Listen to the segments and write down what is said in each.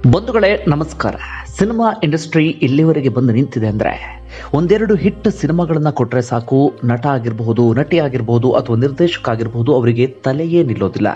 ಬಂಧುಗಳೇ ನಮಸ್ಕಾರ cinema industry ಇಲ್ಲಿವರೆಗೆ ಬಂದು ನಿಂತಿದೆ ಅಂದ್ರೆ ಒಂದೆರಡು ಹಿಟ್ ಸಿನಿಮಾಗಳನ್ನ ಕೊಟ್ರೆ ಸಾಕು ನಟ ಆಗಿರಬಹುದು ನಟಿ ಆಗಿರಬಹುದು ಅಥವಾ ನಿರ್ದೇಶಕ ಆಗಿರಬಹುದು ಅವರಿಗೆ ತಲೆಯೇ ನಿಲ್ಲೋದಿಲ್ಲ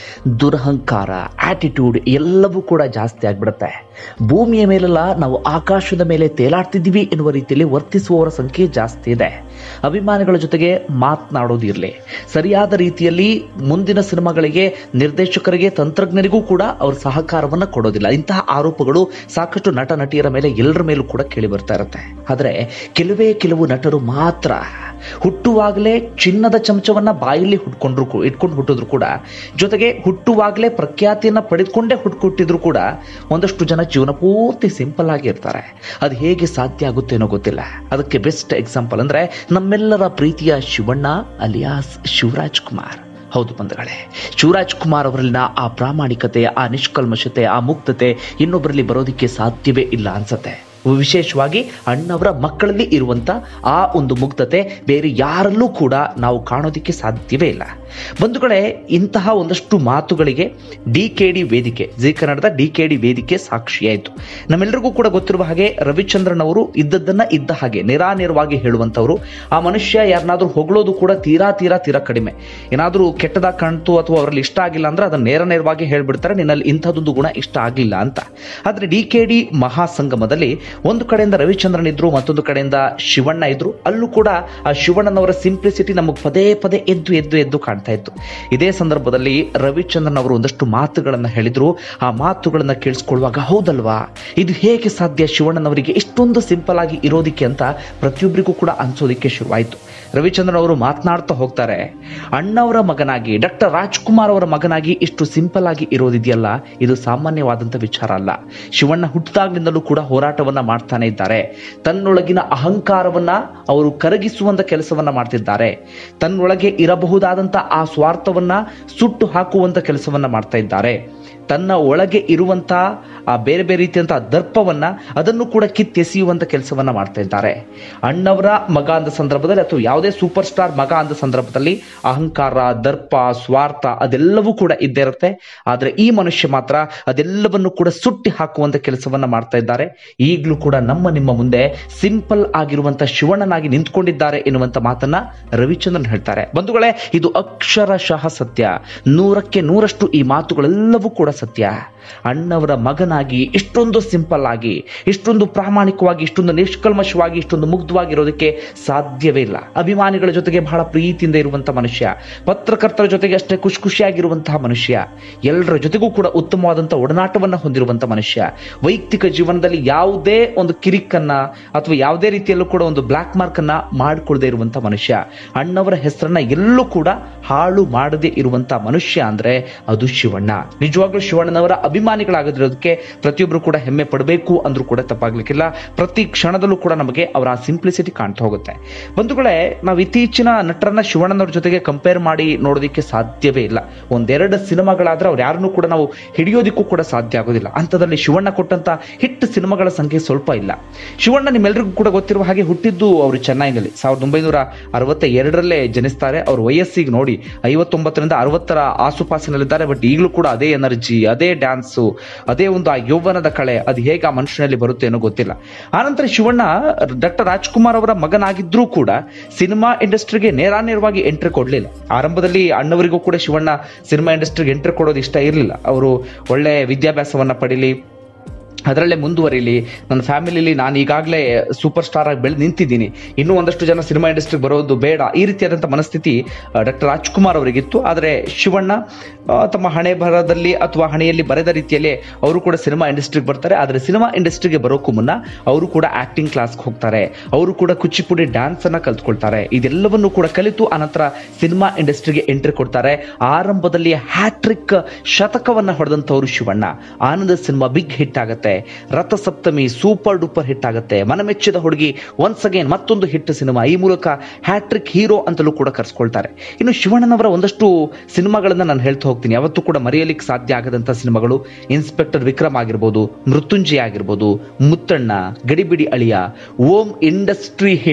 ದುರಹಂಕಾರ ಆಟಿಟ್ಯೂಡ್ ಎಲ್ಲವೂ ಕೂಡ ಜಾಸ್ತಿ ಆಗ್ಬಿಡುತ್ತೆ ಭೂಮಿಯ ಮೇಲೆಲ್ಲ ನಾವು ಆಕಾಶದ ಮೇಲೆ ತೇಲಾಡ್ತಿದ್ದೀವಿ ಎನ್ನುವ ರೀತಿಯಲ್ಲಿ ವರ್ತಿಸುವವರ ಸಂಖ್ಯೆ ಜಾಸ್ತಿ ಇದೆ ಅಭಿಮಾನಿಗಳ ಜೊತೆಗೆ ಮಾತನಾಡೋದು ಇರಲಿ ಸರಿಯಾದ ರೀತಿಯಲ್ಲಿ ಮುಂದಿನ ಸಿನಿಮಾಗಳಿಗೆ ನಿರ್ದೇಶಕರಿಗೆ ತಂತ್ರಜ್ಞರಿಗೂ ಕೂಡ ಅವ್ರ ಸಹಕಾರವನ್ನ ಕೊಡೋದಿಲ್ಲ ಇಂತಹ ಆರೋಪಗಳು ಸಾಕಷ್ಟು ನಟ ನಟಿಯರ ಮೇಲೆ ಎಲ್ಲರ ಮೇಲೂ ಕೂಡ ಕೇಳಿ ಬರ್ತಾ ಇರುತ್ತೆ ಆದರೆ ಕೆಲವೇ ಕೆಲವು ನಟರು ಮಾತ್ರ ಹುಟ್ಟುವಾಗಲೇ ಚಿನ್ನದ ಚಮಚವನ್ನ ಬಾಯಲ್ಲಿ ಹುಟ್ಕೊಂಡ್ರು ಕೂ- ಇಟ್ಕೊಂಡು ಹುಟ್ಟಿದ್ರು ಕೂಡ ಜೊತೆಗೆ ಹುಟ್ಟುವಾಗಲೇ ಪ್ರಖ್ಯಾತಿಯನ್ನ ಪಡೆದುಕೊಂಡೇ ಹುಟ್ಕೊಟ್ಟಿದ್ರು ಕೂಡ ಒಂದಷ್ಟು ಜನ ಜೀವನ ಪೂರ್ತಿ ಸಿಂಪಲ್ ಆಗಿ ಇರ್ತಾರೆ ಅದು ಹೇಗೆ ಸಾಧ್ಯ ಆಗುತ್ತೇನೋ ಗೊತ್ತಿಲ್ಲ ಅದಕ್ಕೆ ಬೆಸ್ಟ್ ಎಕ್ಸಾಂಪಲ್ ಅಂದ್ರೆ ನಮ್ಮೆಲ್ಲರ ಪ್ರೀತಿಯ ಶಿವಣ್ಣ ಅಲಿಯಾಸ್ ಶಿವರಾಜ್ ಕುಮಾರ್ ಹೌದು ಬಂಧುಗಳೇ ಶಿವರಾಜ್ ಕುಮಾರ್ ಅವರಲ್ಲಿನ ಆ ಪ್ರಾಮಾಣಿಕತೆ ಆ ನಿಷ್ಕಲ್ಮಶತೆ ಆ ಮುಕ್ತತೆ ಇನ್ನೊಬ್ಬರಲ್ಲಿ ಬರೋದಕ್ಕೆ ಸಾಧ್ಯವೇ ಇಲ್ಲ ಅನ್ಸತ್ತೆ ವಿಶೇಷವಾಗಿ ಅಣ್ಣವರ ಮಕ್ಕಳಲ್ಲಿ ಇರುವಂತ ಆ ಒಂದು ಮುಗ್ಧತೆ ಬೇರೆ ಯಾರಲ್ಲೂ ಕೂಡ ನಾವು ಕಾಣೋದಕ್ಕೆ ಸಾಧ್ಯವೇ ಇಲ್ಲ ಬಂಧುಗಳೇ ಇಂತಹ ಒಂದಷ್ಟು ಮಾತುಗಳಿಗೆ ಡಿ ಕೆ ಡಿ ವೇದಿಕೆ ಜಿ ಕನ್ನಡದ ಡಿ ಕೆ ಡಿ ವೇದಿಕೆ ಸಾಕ್ಷಿಯಾಯಿತು ನಮ್ಮೆಲ್ಲರಿಗೂ ಕೂಡ ಗೊತ್ತಿರುವ ಹಾಗೆ ರವಿಚಂದ್ರನ್ ಅವರು ಇದ್ದದ್ದನ್ನ ಇದ್ದ ಹಾಗೆ ನಿರಾನೇರವಾಗಿ ಹೇಳುವಂತವರು ಆ ಮನುಷ್ಯ ಯಾರನ್ನಾದ್ರೂ ಹೊಗಳೋದು ಕೂಡ ತೀರಾ ತೀರಾ ತೀರಾ ಕಡಿಮೆ ಏನಾದ್ರೂ ಕೆಟ್ಟದಾಗ ಕಾಣ್ತು ಅಥವಾ ಅವರಲ್ಲಿ ಇಷ್ಟ ಆಗಿಲ್ಲ ಅಂದ್ರೆ ಅದನ್ನ ನೇರ ನೇರವಾಗಿ ಹೇಳ್ಬಿಡ್ತಾರೆ ನಿನ್ನಲ್ಲಿ ಇಂಥದ್ದೊಂದು ಗುಣ ಇಷ್ಟ ಆಗಿಲ್ಲ ಅಂತ ಆದ್ರೆ ಡಿ ಕೆ ಡಿ ಮಹಾಸಂಗಮದಲ್ಲಿ ಒಂದು ಕಡೆಯಿಂದ ರವಿಚಂದ್ರನ್ ಇದ್ರು ಮತ್ತೊಂದು ಕಡೆಯಿಂದ ಶಿವಣ್ಣ ಇದ್ರು ಅಲ್ಲೂ ಕೂಡ ಆ ಶಿವಣ್ಣನವರ ಸಿಂಪ್ಲಿಸಿಟಿ ನಮಗೆ ಪದೇ ಪದೇ ಎದ್ದು ಎದ್ದು ಎದ್ದು ಕಾಣ್ತಾ ಇತ್ತು ಇದೇ ಸಂದರ್ಭದಲ್ಲಿ ರವಿಚಂದ್ರನ್ ಅವರು ಒಂದಷ್ಟು ಮಾತುಗಳನ್ನ ಹೇಳಿದ್ರು ಆ ಮಾತುಗಳನ್ನ ಕೇಳಿಸ್ಕೊಳ್ಳುವಾಗ ಹೌದಲ್ವಾ ಇದು ಹೇಗೆ ಸಾಧ್ಯ ಶಿವಣ್ಣನವರಿಗೆ ಇಷ್ಟೊಂದು ಸಿಂಪಲ್ ಆಗಿ ಇರೋದಿಕ್ಕೆ ಅಂತ ಪ್ರತಿಯೊಬ್ಬರಿಗೂ ಕೂಡ ಅನ್ಸೋದಿಕ್ಕೆ ಶುರುವಾಯಿತು ರವಿಚಂದ್ರನ್ ಅವರು ಮಾತನಾಡ್ತಾ ಹೋಗ್ತಾರೆ ಅಣ್ಣವರ ಮಗನಾಗಿ ಡಾಕ್ಟರ್ ರಾಜ್ಕುಮಾರ್ ಅವರ ಮಗನಾಗಿ ಇಷ್ಟು ಸಿಂಪಲ್ ಆಗಿ ಇರೋದಿದೆಯಲ್ಲ ಇದು ಸಾಮಾನ್ಯವಾದಂತ ವಿಚಾರ ಅಲ್ಲ ಶಿವಣ್ಣ ಹುಟ್ಟಿದಾಗ್ಲಿಂದಲೂ ಕೂಡ ಹೋರಾಟವನ್ನ ಮಾಡ್ತಾನೆ ಇದ್ದಾರೆ ತನ್ನೊಳಗಿನ ಅಹಂಕಾರವನ್ನ ಅವರು ಕರಗಿಸುವಂತ ಕೆಲಸವನ್ನ ಮಾಡ್ತಿದ್ದಾರೆ ತನ್ನೊಳಗೆ ಇರಬಹುದಾದಂತ ಆ ಸ್ವಾರ್ಥವನ್ನ ಸುಟ್ಟು ಹಾಕುವಂತ ಕೆಲಸವನ್ನ ಮಾಡ್ತಾ ಇದ್ದಾರೆ ತನ್ನ ಒಳಗೆ ಇರುವಂತ ಆ ಬೇರೆ ಬೇರೆ ರೀತಿಯಂತಹ ದರ್ಪವನ್ನ ಅದನ್ನು ಕೂಡ ಕಿತ್ತೆಸೆಯುವಂತ ಕೆಲಸವನ್ನ ಮಾಡ್ತಾ ಇದ್ದಾರೆ ಅಣ್ಣವರ ಮಗ ಅಂದ ಸಂದರ್ಭದಲ್ಲಿ ಅಥವಾ ಯಾವುದೇ ಸೂಪರ್ ಸ್ಟಾರ್ ಮಗ ಅಂದ ಸಂದರ್ಭದಲ್ಲಿ ಅಹಂಕಾರ ದರ್ಪ ಸ್ವಾರ್ಥ ಅದೆಲ್ಲವೂ ಕೂಡ ಇದ್ದೇ ಇರುತ್ತೆ ಆದ್ರೆ ಈ ಮನುಷ್ಯ ಮಾತ್ರ ಅದೆಲ್ಲವನ್ನು ಕೂಡ ಸುಟ್ಟಿ ಹಾಕುವಂತ ಕೆಲಸವನ್ನ ಮಾಡ್ತಾ ಇದ್ದಾರೆ ಈಗಲೂ ಕೂಡ ನಮ್ಮ ನಿಮ್ಮ ಮುಂದೆ ಸಿಂಪಲ್ ಆಗಿರುವಂತ ಶಿವಣ್ಣನಾಗಿ ನಿಂತ್ಕೊಂಡಿದ್ದಾರೆ ಎನ್ನುವಂತ ಮಾತನ್ನ ರವಿಚಂದ್ರನ್ ಹೇಳ್ತಾರೆ ಬಂಧುಗಳೇ ಇದು ಅಕ್ಷರಶಃ ಸತ್ಯ ನೂರಕ್ಕೆ ನೂರಷ್ಟು ಈ ಮಾತುಗಳೆಲ್ಲವೂ ಕೂಡ ಸತ್ಯ ಅಣ್ಣವರ ಮಗನಾಗಿ ಇಷ್ಟೊಂದು ಸಿಂಪಲ್ ಆಗಿ ಇಷ್ಟೊಂದು ಪ್ರಾಮಾಣಿಕವಾಗಿ ಇಷ್ಟೊಂದು ನಿಷ್ಕಲ್ಮಶವಾಗಿ ಇಷ್ಟೊಂದು ಮುಗ್ಧವಾಗಿರೋದಕ್ಕೆ ಸಾಧ್ಯವೇ ಇಲ್ಲ ಅಭಿಮಾನಿಗಳ ಜೊತೆಗೆ ಬಹಳ ಪ್ರೀತಿಯಿಂದ ಇರುವಂತಹ ಮನುಷ್ಯ ಪತ್ರಕರ್ತರ ಜೊತೆಗೆ ಅಷ್ಟೇ ಖುಷಿ ಖುಷಿಯಾಗಿರುವಂತಹ ಮನುಷ್ಯ ಎಲ್ಲರ ಜೊತೆಗೂ ಕೂಡ ಉತ್ತಮವಾದಂತಹ ಒಡನಾಟವನ್ನ ಹೊಂದಿರುವಂತಹ ಮನುಷ್ಯ ವೈಯಕ್ತಿಕ ಜೀವನದಲ್ಲಿ ಯಾವುದೇ ಒಂದು ಕಿರಿಕನ್ನ ಅಥವಾ ಯಾವುದೇ ರೀತಿಯಲ್ಲೂ ಕೂಡ ಒಂದು ಬ್ಲಾಕ್ ಮಾರ್ಕ್ ಅನ್ನ ಮಾಡಿಕೊಳ್ಳದೆ ಇರುವಂತಹ ಮನುಷ್ಯ ಅಣ್ಣವರ ಹೆಸರನ್ನ ಎಲ್ಲೂ ಕೂಡ ಹಾಳು ಮಾಡದೇ ಇರುವಂತಹ ಮನುಷ್ಯ ಅಂದ್ರೆ ಅದು ಶಿವಣ್ಣ ನಿಜವಾಗ್ಲೂ ಶಿವಣ್ಣನವರ ಅಭಿಮಾನಿಗಳಾಗದಿರೋದಕ್ಕೆ ಪ್ರತಿಯೊಬ್ಬರು ಕೂಡ ಹೆಮ್ಮೆ ಪಡಬೇಕು ಅಂದ್ರೂ ಕೂಡ ತಪ್ಪಾಗ್ಲಿಕ್ಕಿಲ್ಲ ಪ್ರತಿ ಕ್ಷಣದಲ್ಲೂ ಕೂಡ ನಮಗೆ ಅವರ ಆ ಸಿಂಪ್ಲಿಸಿಟಿ ಕಾಣ್ತಾ ಹೋಗುತ್ತೆ ಬಂಧುಗಳೇ ನಾವು ಇತ್ತೀಚಿನ ನಟರನ್ನ ಶಿವಣ್ಣನವ್ರ ಜೊತೆಗೆ ಕಂಪೇರ್ ಮಾಡಿ ನೋಡೋದಕ್ಕೆ ಸಾಧ್ಯವೇ ಇಲ್ಲ ಒಂದೆರಡು ಸಿನಿಮಾಗಳಾದ್ರೆ ಅವ್ರು ಯಾರನ್ನೂ ಕೂಡ ನಾವು ಹಿಡಿಯೋದಿಕ್ಕೂ ಕೂಡ ಸಾಧ್ಯ ಆಗೋದಿಲ್ಲ ಅಂಥದ್ರಲ್ಲಿ ಶಿವಣ್ಣ ಕೊಟ್ಟಂತ ಹಿಟ್ ಸಿನಿಮಾಗಳ ಸಂಖ್ಯೆ ಸ್ವಲ್ಪ ಇಲ್ಲ ಶಿವಣ್ಣ ನಿಮ್ಮೆಲ್ಲರಿಗೂ ಕೂಡ ಗೊತ್ತಿರುವ ಹಾಗೆ ಹುಟ್ಟಿದ್ದು ಅವರು ಚೆನ್ನೈನಲ್ಲಿ ಸಾವಿರದ ಒಂಬೈನೂರ ಅರವತ್ತ ಎರಡರಲ್ಲೇ ಜನಿಸ್ತಾರೆ ಅವ್ರ ವಯಸ್ಸಿಗೆ ನೋಡಿ ಐವತ್ತೊಂಬತ್ತರಿಂದ ಅರವತ್ತರ ಆಸುಪಾಸಿನಲ್ಲಿದ್ದಾರೆ ಬಟ್ ಈಗಲೂ ಕೂಡ ಅದೇ ಎನರ್ಜಿ ಅದೇ ಡ್ಯಾನ್ಸು ಅದೇ ಒಂದು ಆ ಯೌವನದ ಕಳೆ ಅದು ಹೇಗೆ ಆ ಮನುಷ್ಯನಲ್ಲಿ ಬರುತ್ತೆ ಅನ್ನೋ ಗೊತ್ತಿಲ್ಲ ಆನಂತರ ಶಿವಣ್ಣ ಡಾಕ್ಟರ್ ರಾಜ್ಕುಮಾರ್ ಅವರ ಮಗನಾಗಿದ್ರೂ ಕೂಡ ಸಿನಿಮಾ ಇಂಡಸ್ಟ್ರಿಗೆ ನೇರಾನೇರವಾಗಿ ಎಂಟ್ರಿ ಕೊಡ್ಲಿಲ್ಲ ಆರಂಭದಲ್ಲಿ ಅಣ್ಣವರಿಗೂ ಕೂಡ ಶಿವಣ್ಣ ಸಿನಿಮಾ ಇಂಡಸ್ಟ್ರಿಗೆ ಎಂಟ್ರಿ ಕೊಡೋದು ಇಷ್ಟ ಇರಲಿಲ್ಲ ಅವರು ಒಳ್ಳೆ ವಿದ್ಯಾಭ್ಯಾಸವನ್ನ ಪಡೀಲಿ ಅದರಲ್ಲೇ ಮುಂದುವರಿಲಿ ನನ್ನ ಫ್ಯಾಮಿಲಿಲಿ ನಾನು ಈಗಾಗಲೇ ಸೂಪರ್ ಸ್ಟಾರ್ ಆಗಿ ಬೆಳೆದು ನಿಂತಿದ್ದೀನಿ ಇನ್ನೂ ಒಂದಷ್ಟು ಜನ ಸಿನಿಮಾ ಇಂಡಸ್ಟ್ರಿಗೆ ಬರೋದು ಬೇಡ ಈ ರೀತಿಯಾದಂಥ ಮನಸ್ಥಿತಿ ಡಾಕ್ಟರ್ ರಾಜ್ಕುಮಾರ್ ಅವರಿಗಿತ್ತು ಆದರೆ ಶಿವಣ್ಣ ಆ, ತಮ್ಮ ಹಣೆ ಬರದಲ್ಲಿ ಅಥವಾ ಹಣೆಯಲ್ಲಿ ಬರೆದ ರೀತಿಯಲ್ಲಿ ಅವರು ಕೂಡ ಸಿನಿಮಾ ಇಂಡಸ್ಟ್ರಿಗೆ ಬರ್ತಾರೆ ಆದರೆ ಸಿನಿಮಾ ಇಂಡಸ್ಟ್ರಿಗೆ ಬರೋಕ್ಕೂ ಮುನ್ನ ಅವರು ಕೂಡ ಆಕ್ಟಿಂಗ್ ಕ್ಲಾಸ್ಗೆ ಹೋಗ್ತಾರೆ ಅವರು ಕೂಡ ಕುಚಿಪುಡಿ ಡ್ಯಾನ್ಸ್ ಅನ್ನ ಕಲ್ತ್ಕೊಳ್ತಾರೆ ಇದೆಲ್ಲವನ್ನು ಕೂಡ ಕಲಿತು ಅನಂತರ ಸಿನಿಮಾ ಇಂಡಸ್ಟ್ರಿಗೆ ಎಂಟ್ರಿ ಕೊಡ್ತಾರೆ ಆರಂಭದಲ್ಲಿ ಹ್ಯಾಟ್ರಿಕ್ ಶತಕವನ್ನ ಹೊಡೆದಂಥವ್ರು Shivanna Anand cinema big hit ಆಗುತ್ತೆ ರಥಸಪ್ತಮಿ ಸೂಪರ್ ಡೂಪರ್ ಹಿಟ್ ಆಗುತ್ತೆ ಮನಮೆಚ್ಚಿದ ಹುಡುಗಿ ಒನ್ಸ್ ಅಗೇನ್ ಮತ್ತೊಂದು ಹಿಟ್ ಸಿನಿಮಾ ಈ ಮೂಲಕ ಹ್ಯಾಟ್ರಿಕ್ ಹೀರೋ ಅಂತಲೂ ಕೂಡ ಕರೆಸ್ಕೊಳ್ತಾರೆ ಇನ್ನು ಶಿವಣ್ಣನವರ ಒಂದಷ್ಟು ಸಿನಿಮಾಗಳನ್ನ ನಾನು ಹೇಳ್ತಾ ಹೋಗ್ತೀನಿ ಯಾವತ್ತೂ ಕೂಡ ಮರೆಯಲಿಕ್ಕೆ ಸಾಧ್ಯ ಆಗದಂತ ಸಿನಿಮಾಗಳು ಇನ್ಸ್ಪೆಕ್ಟರ್ ವಿಕ್ರಮ್ ಆಗಿರ್ಬೋದು ಮೃತ್ಯುಂಜಯ ಆಗಿರ್ಬೋದು ಮುತ್ತಣ್ಣ ಗಡಿಬಿಡಿ ಅಳಿಯ ಓಂ ಇಂಡಸ್ಟ್ರಿ ಹಿಟ್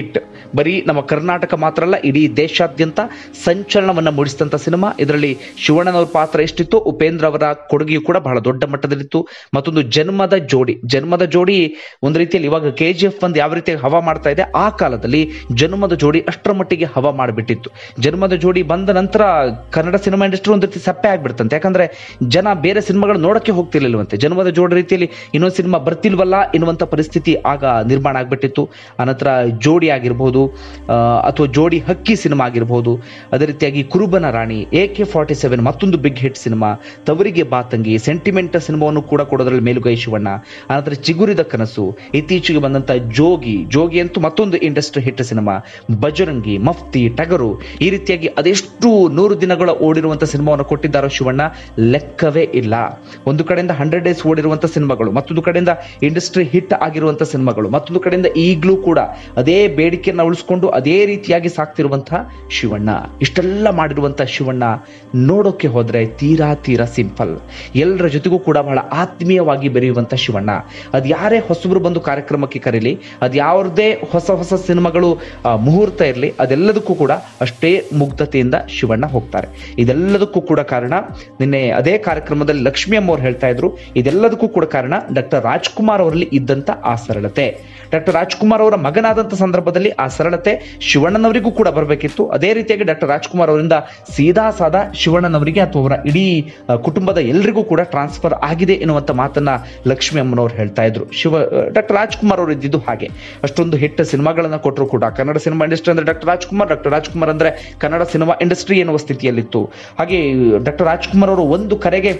ಬರೀ ನಮ್ಮ ಕರ್ನಾಟಕ ಮಾತ್ರ ಅಲ್ಲ ಇಡೀ ದೇಶಾದ್ಯಂತ ಸಂಚಲನವನ್ನ ಮೂಡಿಸಿದಂತ ಸಿನಿಮಾ ಇದರಲ್ಲಿ ಶಿವಣ್ಣನವ್ರ ಪಾತ್ರ ಎಷ್ಟಿತ್ತು ಉಪೇಂದ್ರ ಅವರ ಕೊಡುಗೆಯು ಕೂಡ ಬಹಳ ದೊಡ್ಡ ಮಟ್ಟದಲ್ಲಿತ್ತು ಮತ್ತೊಂದು ಜನ್ಮದ ಜೋಡಿ ಜನ್ಮದ ಜೋಡಿ ಒಂದು ರೀತಿಯಲ್ಲಿ ಇವಾಗ ಕೆ ಜಿ ಎಫ್ ಒಂದು ಯಾವ ರೀತಿ ಹವಾ ಮಾಡ್ತಾ ಇದೆ ಆ ಕಾಲದಲ್ಲಿ ಜನ್ಮದ ಜೋಡಿ ಅಷ್ಟರ ಮಟ್ಟಿಗೆ ಹವಾ ಮಾಡಿಬಿಟ್ಟಿತ್ತು ಜನ್ಮದ ಜೋಡಿ ಬಂದ ನಂತರ ಕನ್ನಡ ಸಿನಿಮಾ ಇಂಡಸ್ಟ್ರಿ ಒಂದು ರೀತಿ ಸಪ್ಪೆ ಆಗ್ಬಿಡ್ತಂತೆ ಯಾಕಂದ್ರೆ ಜನ ಬೇರೆ ಸಿನಿಮಾಗಳು ನೋಡಕ್ಕೆ ಹೋಗ್ತಿರ್ಲಿಲ್ವಂತೆ ಜನ್ಮದ ಜೋಡಿ ರೀತಿಯಲ್ಲಿ ಇನ್ನೊಂದು ಸಿನಿಮಾ ಬರ್ತಿಲ್ವಲ್ಲ ಎನ್ನುವಂತ ಪರಿಸ್ಥಿತಿ ಆಗ ನಿರ್ಮಾಣ ಆಗ್ಬಿಟ್ಟಿತ್ತು ಅನಂತರ ಜೋಡಿ ಆಗಿರ್ಬೋದು ಆ, ಅಥವಾ ಜೋಡಿ ಹಕ್ಕಿ ಸಿನಿಮಾ ಆಗಿರ್ಬೋದು ಅದೇ ರೀತಿಯಾಗಿ Kurubana Rani A K forty seven ಮತ್ತೊಂದು ಬಿಗ್ ಹಿಟ್ ಸಿನಿಮಾ ತವರಿಗೆ ಬಾತಂಗಿ ಸೆಂಟಿಮೆಂಟ್ ಸಿನಿಮಾವನ್ನು ಕೂಡ ಕೊಡೋದ್ರಲ್ಲಿ ಮೇಲುಗೈ ಶಿವಣ್ಣ ಅನಂತರ ಚಿಗುರಿದ ಕನಸು ಇತ್ತೀಚೆಗೆ ಬಂದಂತ ಜೋಗಿ ಜೋಗಿ ಅಂತೂ ಮತ್ತೊಂದು industry hit cinema Bajrangi Mufti Tagaru ಈ ರೀತಿಯಾಗಿ ಅದೆಷ್ಟು ನೂರು ದಿನಗಳ ಓಡಿರುವಂತ ಸಿನಿಮಾವನ್ನು ಕೊಟ್ಟಿದ್ದಾರೋ ಶಿವಣ್ಣ ಲೆಕ್ಕವೇ ಇಲ್ಲ ಒಂದು ಕಡೆಯಿಂದ ಹಂಡ್ರೆಡ್ ಡೇಸ್ ಓಡಿರುವಂತ ಸಿನಿಮಾಗಳು ಮತ್ತೊಂದು ಕಡೆಯಿಂದ ಇಂಡಸ್ಟ್ರಿ ಹಿಟ್ ಆಗಿರುವಂತ ಸಿನಿಮಾಗಳು ಮತ್ತೊಂದು ಕಡೆಯಿಂದ ಈಗಲೂ ಕೂಡ ಅದೇ ಬೇಡಿಕೆಯನ್ನು ಉಳಿಸ್ಕೊಂಡು ಅದೇ ರೀತಿಯಾಗಿ ಸಾಕ್ತಿರುವಂತಹ ಶಿವಣ್ಣ ಇಷ್ಟೆಲ್ಲ ಮಾಡಿರುವಂತಹ ಶಿವಣ್ಣ ನೋಡೋಕೆ ಹೋದ್ರೆ ತೀರಾ ತೀರಾ ಸಿಂಪಲ್ ಎಲ್ಲರ ಜೊತೆಗೂ ಕೂಡ ಬಹಳ ಆತ್ಮೀಯವಾಗಿ ಬೆರೆಯುವಂತ ಶಿವಣ್ಣ ಅದು ಯಾರೇ ಹೊಸಬರು ಬಂದು ಕಾರ್ಯಕ್ರಮಕ್ಕೆ ಕರೀಲಿ ಅದು ಯಾವ್ದೇ ಹೊಸ ಹೊಸ ಸಿನಿಮಾಗಳು ಆ, ಮುಹೂರ್ತ ಇರಲಿ ಅದೆಲ್ಲದಕ್ಕೂ ಕೂಡ ಅಷ್ಟೇ ಮುಗ್ಧತೆಯಿಂದ ಶಿವಣ್ಣ ಹೋಗ್ತಾರೆ ಇದೆಲ್ಲದಕ್ಕೂ ಕೂಡ ಕಾರಣ ನಿನ್ನೆ ಅದೇ ಕಾರ್ಯಕ್ರಮದಲ್ಲಿ ಲಕ್ಷ್ಮಿ ಅಮ್ಮ ಅವ್ರು ಹೇಳ್ತಾ ಇದ್ರು ಇದೆಲ್ಲದಕ್ಕೂ ಕೂಡ ಕಾರಣ ಡಾಕ್ಟರ್ ರಾಜ್ಕುಮಾರ್ ಅವರಲ್ಲಿ ಇದ್ದಂತ ಆ ಸರಳತೆ ಡಾಕ್ಟರ್ ರಾಜ್ಕುಮಾರ್ ಅವರ ಮಗನಾದಂತ ಸಂದರ್ಭದಲ್ಲಿ ಆ ಸರಳತೆ ಶಿವಣ್ಣನವರಿಗೂ ಕೂಡ ಬರಬೇಕಿತ್ತು ಅದೇ ರೀತಿಯಾಗಿ ಡಾಕ್ಟರ್ ರಾಜ್ಕುಮಾರ್ ಅವರಿಂದ ಸೀದಾ ಸಾದಾ ಶಿವಣ್ಣನವರಿಗೆ ಅಥವಾ ಅವರ ಇಡೀ ಆ, ಕುಟುಂಬದ ಎಲ್ರಿಗೂ ಕೂಡ ಟ್ರಾನ್ಸ್ಫರ್ ಆಗಿದೆ ಎನ್ನುವಂತ ಮಾತನ್ನ ಲಕ್ಷ್ಮಿ ಅಮ್ಮನವ್ರು ಹೇಳ್ತಾ ಇದ್ರು ಶಿವ ಡಾಕ್ಟರ್ ರಾಜ್ಕುಮಾರ್ ಅವರು ಇದ್ದಿದ್ದು ಹಾಗೆ ಅಷ್ಟೊಂದು ಹಿಟ್ ಸಿನಿಮಾಗಳನ್ನ ಕೊಟ್ಟರು ಕೂಡ ಕನ್ನಡ ಸಿನಿಮಾ ಇಂಡಸ್ಟ್ರಿ ಅಂದ್ರೆ ಡಾಕ್ಟರ್ ರಾಜ್ಕುಮಾರ್ ಡಾಕ್ಟರ್ ರಾಜ್ಕುಮಾರ್ ಅಂದ್ರೆ ಕನ್ನಡ ಸಿನಿಮಾ ಇಂಡಸ್ಟ್ರಿ ಎನ್ನುವ ಸ್ಥಿತಿಯಲ್ಲಿತ್ತು ಹಾಗೆ ಡಾಕ್ಟರ್ ರಾಜ್ಕುಮಾರ್ ಅವರು ಒಂದು ಕರೆಗೆ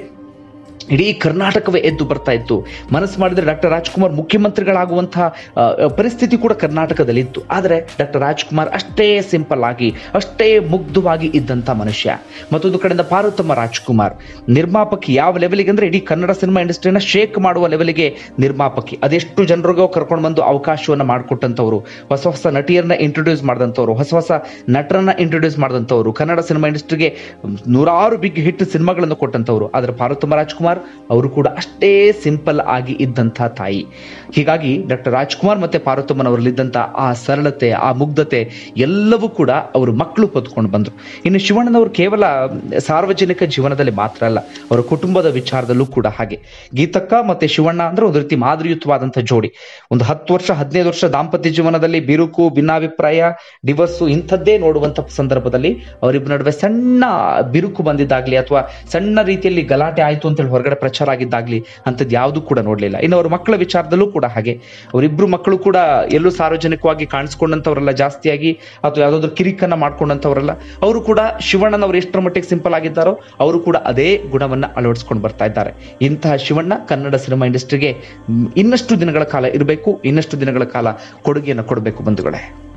ಇಡೀ ಕರ್ನಾಟಕವೇ ಎದ್ದು ಬರ್ತಾ ಇತ್ತು ಮನಸ್ಸು ಮಾಡಿದ್ರೆ ಡಾಕ್ಟರ್ ರಾಜ್ಕುಮಾರ್ ಮುಖ್ಯಮಂತ್ರಿಗಳಾಗುವಂತಹ ಆ, ಪರಿಸ್ಥಿತಿ ಕೂಡ ಕರ್ನಾಟಕದಲ್ಲಿ ಇತ್ತು ಆದರೆ ಡಾಕ್ಟರ್ ರಾಜ್ಕುಮಾರ್ ಅಷ್ಟೇ ಸಿಂಪಲ್ ಆಗಿ ಅಷ್ಟೇ ಮುಗ್ಧವಾಗಿ ಇದ್ದಂತ ಮನುಷ್ಯ ಮತ್ತೊಂದು ಕಡೆಯಿಂದ ಪಾರ್ವತಮ್ಮ ರಾಜ್ಕುಮಾರ್ ನಿರ್ಮಾಪಕಿ ಯಾವ ಲೆವೆಲ್ಗೆ ಅಂದ್ರೆ ಇಡೀ ಕನ್ನಡ ಸಿನಿಮಾ ಇಂಡಸ್ಟ್ರಿನ ಶೇಕ್ ಮಾಡುವ ಲೆವೆಲ್ಗೆ ನಿರ್ಮಾಪಕಿ ಅದೆಷ್ಟು ಜನರಿಗೂ ಕರ್ಕೊಂಡು ಬಂದು ಅವಕಾಶವನ್ನ ಮಾಡಿಕೊಟ್ಟಂತವ್ರು ಹೊಸ ಹೊಸ ನಟಿಯರನ್ನ ಇಂಟ್ರೊಡ್ಯೂಸ್ ಮಾಡಿದಂಥವ್ರು ಹೊಸ ಹೊಸ ನಟರನ್ನ ಇಂಟ್ರೊಡ್ಯೂಸ್ ಮಾಡಿದಂಥವ್ರು ಕನ್ನಡ ಸಿನಿಮಾ ಇಂಡಸ್ಟ್ರಿಗೆ ನೂರಾರು ಬಿಗ್ ಹಿಟ್ ಸಿನಿಮಾಗಳನ್ನು ಕೊಟ್ಟಂತವ್ರು ಆದರೆ ಪಾರ್ವತಮ್ಮ ರಾಜ್ಕುಮಾರ್ ಅವರು ಕೂಡ ಅಷ್ಟೇ ಸಿಂಪಲ್ ಆಗಿ ಇದ್ದಂಥ ತಾಯಿ ಹೀಗಾಗಿ ಡಾಕ್ಟರ್ ರಾಜ್ಕುಮಾರ್ ಮತ್ತೆ ಪಾರ್ವತಮ್ಮನವರಲ್ಲಿದ್ದಂಥ ಆ ಸರಳತೆ ಆ ಮುಗ್ಧತೆ ಎಲ್ಲವೂ ಕೂಡ ಅವರು ಮಕ್ಕಳು ಹೊತ್ಕೊಂಡು ಬಂದರು ಇನ್ನು ಶಿವಣ್ಣನವರು ಕೇವಲ ಸಾರ್ವಜನಿಕ ಜೀವನದಲ್ಲಿ ಮಾತ್ರ ಅಲ್ಲ ಅವರ ಕುಟುಂಬದ ವಿಚಾರದಲ್ಲೂ ಕೂಡ ಹಾಗೆ ಗೀತಕ್ಕ ಮತ್ತೆ ಶಿವಣ್ಣ ಅಂದ್ರೆ ಒಂದು ರೀತಿ ಮಾದರಿಯುತವಾದಂಥ ಜೋಡಿ ಒಂದು ಹತ್ತು ವರ್ಷ ಹದಿನೈದು ವರ್ಷ ದಾಂಪತ್ಯ ಜೀವನದಲ್ಲಿ ಬಿರುಕು ಭಿನ್ನಾಭಿಪ್ರಾಯ ಡಿವರ್ಸು ಇಂಥದ್ದೇ ನೋಡುವಂತ ಸಂದರ್ಭದಲ್ಲಿ ಅವರಿಬ್ಬರ ನಡುವೆ ಸಣ್ಣ ಬಿರುಕು ಬಂದಿದ್ದಾಗ್ಲಿ ಅಥವಾ ಸಣ್ಣ ರೀತಿಯಲ್ಲಿ ಗಲಾಟೆ ಆಯ್ತು ಅಂತೇಳಿ ಹೊರಗಡೆ ಪ್ರಚಾರ ಆಗಿದ್ದಾಗ್ಲಿ ಅಂಥದ್ದು ಯಾವುದು ಕೂಡ ನೋಡ್ಲಿಲ್ಲ ಇನ್ನು ಅವ್ರ ಮಕ್ಕಳ ವಿಚಾರದಲ್ಲೂ ಕೂಡ ಹಾಗೆ ಅವರಿಬ್ರು ಮಕ್ಕಳು ಕೂಡ ಎಲ್ಲೂ ಸಾರ್ವಜನಿಕವಾಗಿ ಕಾಣಿಸ್ಕೊಂಡಂತವರೆಲ್ಲ ಜಾಸ್ತಿಯಾಗಿ ಅಥವಾ ಯಾವ್ದಾದ್ರು ಕಿರಿಕನ್ನ ಮಾಡ್ಕೊಂಡಂತವರಲ್ಲ ಅವರು ಕೂಡ ಶಿವಣ್ಣನವರು ಎಷ್ಟರ ಮಟ್ಟಿಗೆ ಸಿಂಪಲ್ ಆಗಿದ್ದಾರೋ ಅವರು ಕೂಡ ಅದೇ ಗುಣವನ್ನ ಅಳವಡಿಸ್ಕೊಂಡು ಬರ್ತಾ ಇದ್ದಾರೆ ಇಂತಹ ಶಿವಣ್ಣ ಕನ್ನಡ ಸಿನಿಮಾ ಇಂಡಸ್ಟ್ರಿಗೆ ಮ್, ಇನ್ನಷ್ಟು ದಿನಗಳ ಕಾಲ ಇರಬೇಕು ಇನ್ನಷ್ಟು ದಿನಗಳ ಕಾಲ ಕೊಡುಗೆಯನ್ನು ಕೊಡಬೇಕು ಬಂಧುಗಳೇ